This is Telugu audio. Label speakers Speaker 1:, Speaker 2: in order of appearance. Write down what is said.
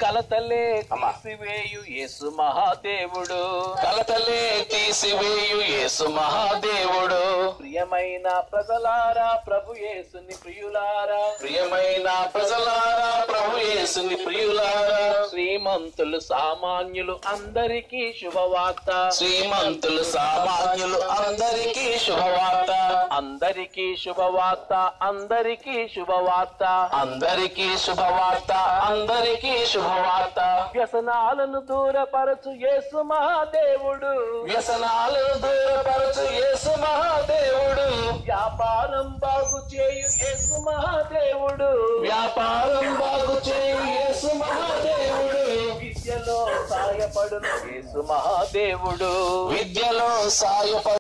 Speaker 1: కలతలే
Speaker 2: అమ్మా.
Speaker 1: తీసివేయు యేసు మహాదేవుడు
Speaker 2: కలతలే తీసివేయు యేసు మహాదేవుడు
Speaker 1: ప్రియమైన ప్రజలారా ప్రభు యేసుని ప్రియులారా
Speaker 2: ప్రియమైన ప్రజలారా ప్రభు యేసుని ప్రియులారా
Speaker 1: శ్రీమంతులు సామాన్యులు అందరికీ శుభవార్త
Speaker 2: శ్రీమంతులు సామాన్యులు అందరికీ శుభవార్త
Speaker 1: అందరికీ శుభవార్త అందరికీ శుభవార్త
Speaker 2: అందరికీ శుభవార్త అందరికీ శుభవార్త
Speaker 1: వ్యసనాలను దూరపరచు యేసు మహాదేవుడు
Speaker 2: వ్యసనాలు దూరపరచు యేసు మహాదేవుడు
Speaker 1: వ్యాపారం బాగు చేయు యేసు మహాదేవుడు
Speaker 2: వ్యాపారం బాగు చేయు యేసు మహాదేవుడు
Speaker 1: విద్యలో సాయపడును యేసు మహాదేవుడు
Speaker 2: విద్యలో సాయప